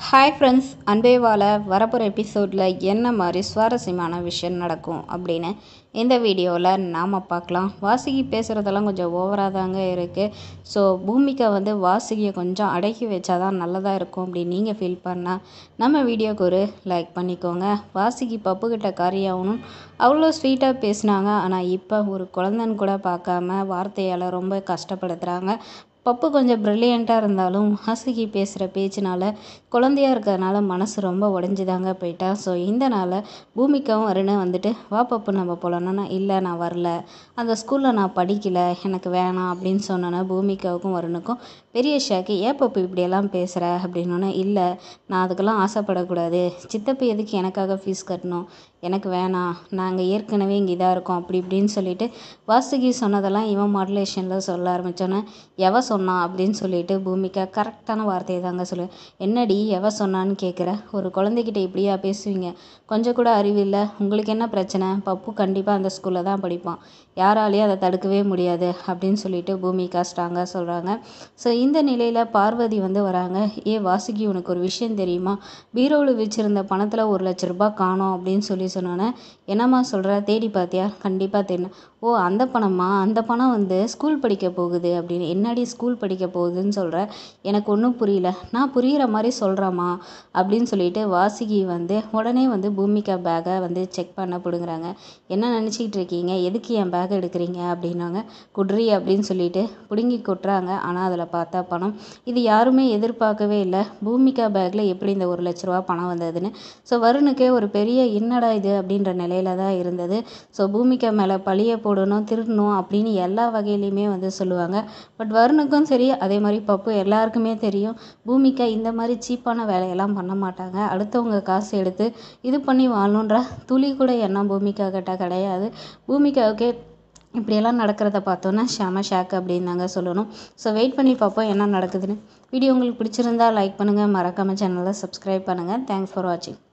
hi friends அன்பேவால வரப்போகிற எபிசோடில் என்ன மாதிரி சுவாரஸ்யமான விஷயம் நடக்கும் அப்படின்னு இந்த வீடியோவில் நாம் பார்க்கலாம் வாசுகி பேசுகிறதெல்லாம் கொஞ்சம் ஓவராக தாங்க இருக்குது ஸோ பூமிகா வந்து வாசுகியை கொஞ்சம் அடக்கி வச்சா தான் நல்லதாக இருக்கும் அப்படின்னு நீங்கள் ஃபீல் பண்ணால் நம்ம வீடியோக்கு ஒரு லைக் பண்ணிக்கோங்க வாசுகி பப்புக்கிட்ட காரியாகணும் அவ்வளோ ஸ்வீட்டாக பேசினாங்க ஆனால் இப்போ ஒரு குழந்தைன்னு கூட பார்க்காம வார்த்தையால் ரொம்ப கஷ்டப்படுத்துகிறாங்க பப்பு கொஞ்சம் ப்ரில்லியண்ட்டாக இருந்தாலும் வாசுகி பேசுகிற பேச்சினால குழந்தையா இருக்கிறதுனால மனசு ரொம்ப உடஞ்சிதாங்க போயிட்டா ஸோ இந்த நாளில் பூமிக்காவும் வருண் வந்துட்டு வா பப்பு நம்ம போகலான்னா இல்லை நான் வரல அந்த ஸ்கூலில் நான் படிக்கல எனக்கு வேணாம் அப்படின்னு சொன்னோன்னே பூமிக்காவுக்கும் வருணுக்கும் பெரிய ஷாக்கு ஏன் பப்பு இப்படியெல்லாம் பேசுகிற அப்படின்னோன்னே இல்லை நான் அதுக்கெல்லாம் ஆசைப்படக்கூடாது சித்தப்பா எதுக்கு எனக்காக ஃபீஸ் கட்டணும் எனக்கு வேணாம் நாங்கள் ஏற்கனவே இங்கே இதாக இருக்கோம் அப்படி இப்படின்னு சொல்லிட்டு வாசுகி சொன்னதெல்லாம் இவன் மாடுலேஷனில் சொல்ல ஆரம்பித்தோன்னே எவ சொன்னா அப்படின்னு சொல்லிட்டு பூமிகா கரெக்டான வார்த்தையை தாங்க சொல்லு என்னடி எவ சொன்னான்னு கேட்குற ஒரு குழந்தைகிட்ட இப்படியா பேசுவீங்க கொஞ்சம் கூட அறிவில்லை உங்களுக்கு என்ன பிரச்சனை பப்பு கண்டிப்பாக அந்த ஸ்கூலில் தான் படிப்பான் யாராலையும் அதை தடுக்கவே முடியாது அப்படின்னு சொல்லிட்டு பூமிகா ஸ்ட்ராங்காக சொல்கிறாங்க ஸோ இந்த நிலையில் பார்வதி வந்து வராங்க ஏ வாசுகி உனக்கு ஒரு விஷயம் தெரியுமா பீரோவில் வச்சுருந்த பணத்தில் ஒரு லட்ச ரூபாய் காணோம் அப்படின்னு சொல்லி சொன்னோன்னே என்னம்மா சொல்கிற தேடி பார்த்தியா கண்டிப்பாக தெரியும் ஓ அந்த பணமா அந்த பணம் வந்து ஸ்கூல் படிக்க போகுது அப்படின்னு என்னடி ஸ்கூல் படிக்க போகுதுன்னு சொல்கிற எனக்கு ஒன்றும் புரியல நான் புரிகிற மாதிரி சொல்கிறேம்மா அப்படின்னு சொல்லிட்டு வாசுகி வந்து உடனே வந்து பூமிகா பேக்கை வந்து செக் பண்ண பிடுங்குறாங்க என்ன நினச்சிக்கிட்டு இருக்கீங்க எதுக்கு என் பேக் எடுக்கிறீங்க அப்படின்னாங்க குட்ரி அப்படின்னு சொல்லிட்டு பிடுங்கி கொட்டுறாங்க ஆனால் அதில் பார்த்தா பணம் இது யாருமே எதிர்பார்க்கவே இல்லை பூமிகா பேக்கில் எப்படி இந்த ஒரு லட்ச ரூபா பணம் வந்ததுன்னு ஸோ வருணுக்கே ஒரு பெரிய என்னடா இது அப்படின்ற நிலையில தான் இருந்தது ஸோ பூமிகா மேலே பழிய போடணும் திருடணும் அப்படின்னு எல்லா வகையிலையுமே வந்து சொல்லுவாங்க பட் வருணுக்கும் சரி அதே மாதிரி பப்பு எல்லாருக்குமே தெரியும் பூமிகா இந்த மாதிரி சீப்பான வேலையெல்லாம் பண்ண மாட்டாங்க அடுத்தவங்க காசு எடுத்து இது பண்ணி வாழணுன்ற துளி கூட எண்ணம் பூமிகா கிட்ட கிடையாது பூமிகாவுக்கு இப்படியெல்லாம் நடக்கிறத பார்த்தோன்னா செம ஷாக் அப்படின்னு தாங்க சொல்லணும் ஸோ வெயிட் பண்ணி பார்ப்போம் என்ன நடக்குதுன்னு வீடியோ உங்களுக்கு பிடிச்சிருந்தா லைக் பண்ணுங்கள் மறக்காமல் சேனலை சப்ஸ்கிரைப் பண்ணுங்கள் தேங்க்ஸ் ஃபார் வாட்சிங்